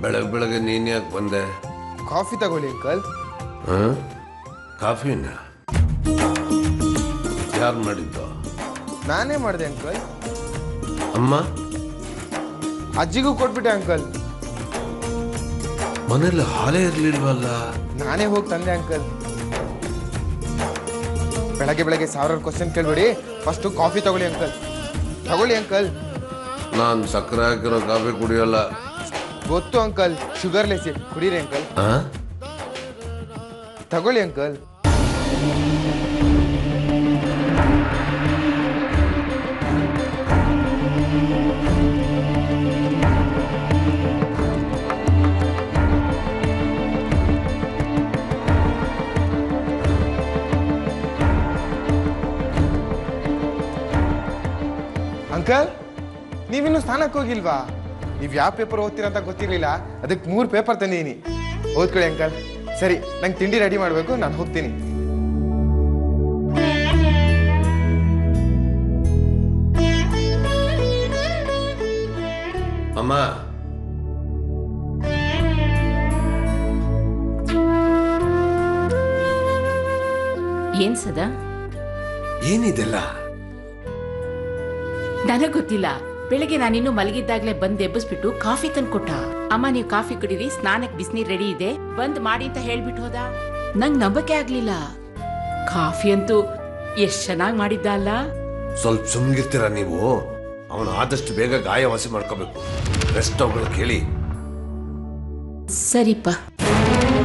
ಬೆಳಗ್ಗೆ ಬೆಳಗ್ಗೆ ನೀನ್ ಯಾಕೆ ಬಂದೆ ಕಾಫಿ ತಗೊಳ್ಳಿ ಅಂಕಲ್ ಹ? ಕಾಫಿನ ಯಾರು ಮಾಡಿದ್ದು ನಾನೇ ಮಾಡಿದೆ ಅಂಕಲ್ ಅಮ್ಮ ಅಜ್ಜಿಗೂ ಕೊಟ್ಬಿಟ್ಟೆ ಅಂಕಲ್ ಮನೇಲಿ ಹಾಲೇ ಇರ್ಲಿಲ್ವಲ್ಲ ನಾನೇ ಹೋಗಿ ತಂದೆ ಅಂಕಲ್ ಬೆಳಗ್ಗೆ ಬೆಳಗ್ಗೆ ಸಾವಿರಾರು ಕ್ವಶನ್ ಕೇಳ್ಬೇಡಿ ಫಸ್ಟು ಕಾಫಿ ತಗೊಳ್ಳಿ ಅಂಕಲ್ ತಗೊಳ್ಳಿ ಅಂಕಲ್ ನಾನು ಸಕ್ಕರೆ ಹಾಕಿರೋ ಕಾಫಿ ಕುಡಿಯೋಲ್ಲ ಗೊತ್ತು ಅಂಕಲ್ ಶುಗರ್ ಲೆಸ್ ಕುಡೀರಿ ಅಂಕಲ್ ಆ? ತಗೊಳ್ಳಿ ಅಂಕಲ್ ಅಂಕಲ್ ನೀವಿನ್ನು ಸ್ನಾನಕ್ಕೆ ಹೋಗಿಲ್ವಾ ನೀವು ಯಾವ ಪೇಪರ್ ಓದ್ತೀರಾ ಅಂತ ಗೊತ್ತಿರ್ಲಿಲ್ಲ ಅದಕ್ಕೆ ಮೂರು ಪೇಪರ್ ತಂದಿದ್ದೀನಿ ಓದ್ಕೊಳ್ಳಿ ಅಂಕಲ್ ಸರಿ ನಂಗೆ ತಿಂಡಿ ರೆಡಿ ಮಾಡಬೇಕು ನಾನು ಹೋಗ್ತೀನಿ ಅಮ್ಮ ಏನ್ ಸದಾ ಏನಿದೆಲ್ಲ ನನಗ್ ಗೊತ್ತಿಲ್ಲ ಬೆಳಗ್ಗೆ ನಾನಿನ್ನು ಮಲಗಿದ್ದಾಗ್ಲೇ ಬಂದ್ ಎಬ್ಬಿಸ್ಬಿಟ್ಟು ಕಾಫಿ ತಂದ್ಕೊಟ್ಟ ಅಮ್ಮ ನೀವು ಕಾಫಿ ಕುಡೀರಿ ಸ್ನಾನಕ್ ಬಿಸಿನೀರ್ ರೆಡಿ ಇದೆ ಬಂದ್ ಮಾಡಿ ಅಂತ ಹೇಳ್ಬಿಟ್ಟು ಹೋದ ನಂಗ್ ನಂಬಕ್ಕೆ ಆಗ್ಲಿಲ್ಲ ಕಾಫಿ ಅಂತೂ ಎಷ್ಟ್ ಚೆನ್ನಾಗ್ ಮಾಡಿದ್ದ ಅಲ್ಲ ಸ್ವಲ್ಪ ಸುಮ್ಗಿರ್ತೀರಾ ನೀವು ಅವನು ಆದಷ್ಟು ಬೇಗ ಗಾಯ ವಾಸಿ ಮಾಡ್ಕೋಬೇಕು ರೆಸ್ಟ್ ತಗೊಳಕ್ ಹೇಳಿ ಸರಿಪ್ಪ